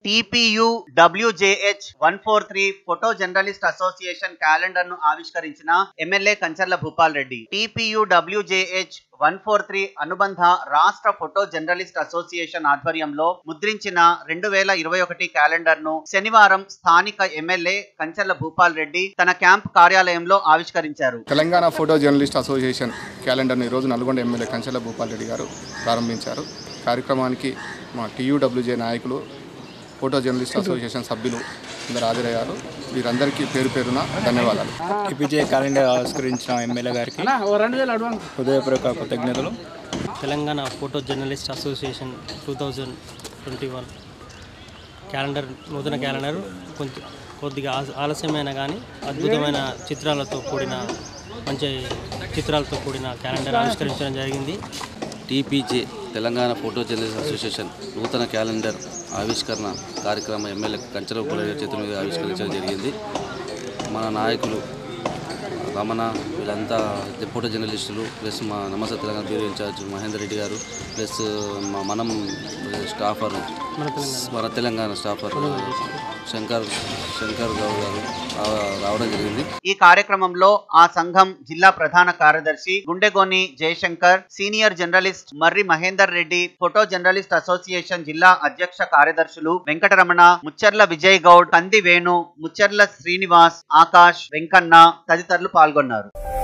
టిపియు WJH one four three photo journalist association calendar ను ఆవిష్కరించిన MLA Kancharla Bhupal Reddy TPU WJH one four three అనుబంధ రాష్ట్ర photo journalist association ఆధ్వర్యంలో ముద్రించిన రెండు వేల ఇరవై ఒకటి క్యాలెండర్ ను శనివారం స్థానిక ఎమ్మెల్యే కంచర్ల భూపాల్ రెడ్డి తన క్యాంప్ కార్యాలయంలో ఆవిష్కరించారు తెలంగాణ ఫోటో జర్నలిస్ట్ అసోసియేషన్ క్యాలెండర్ను ఈరోజు నల్గొండ ఎమ్మెల్యే కంచెల భూపాల్ రెడ్డి గారు ప్రారంభించారు కార్యక్రమానికి మా టీయూడబ్ల్యూజే నాయకులు ఫోటో జర్నలిస్ట్ అసోసియేషన్ సభ్యులు అందరు హాజరయ్యారు వీరందరికీ పేరు పేరున ధన్యవాదాలు టీపీజే క్యాలెండర్ ఆవిష్కరించిన ఎమ్మెల్యే గారికి హృదయపూర్వక కృతజ్ఞతలు Telangana photo journalist association two thousand twenty one calendar నూతన క్యాలెండర్ కొంచెం కొద్దిగా ఆలస్- ఆలస్యమైన కానీ అద్భుతమైన చిత్రాలతో కూడిన మంచి చిత్రాలతో కూడిన క్యాలెండర్ ఆవిష్కరించడం జరిగింది TPJ Telangana photo journalist association నూతన క్యాలెండర్ ఆవిష్కరణ కార్యక్రమం ఎమ్మెల్యే కంచెల ఉపయోగ చేతుల మీద ఆవిష్కరించడం జరిగింది మన నాయకులు రమణ వీళ్ళంతా ఫోటో జర్నలిస్టులు ప్లస్ మా నమస్తే తెలంగాణ బ్యూరో ఇన్ఛార్జ్ మహేందర్ రెడ్డి గారు ప్లస్ మా మనం స్టాఫర్ మన తెలంగాణ స్టాఫర్ శంకర్ శంకర్ గౌడ్ గారు రా- రావడం జరిగింది ఈ కార్యక్రమంలో ఆ సంఘం జిల్లా ప్రధాన కార్యదర్శి Gundegoni Jayashankar senior journalist Marri Mahender Reddy photo journalist association జిల్లా అధ్యక్ష కార్యదర్శులు వెంకటరమణ ముచ్చర్ల విజయ్ గౌడ్ కంది వేణు ముచ్చర్ల శ్రీనివాస్ ఆకాష్ వెంకన్న తదితరులు పాల్గొన్నారు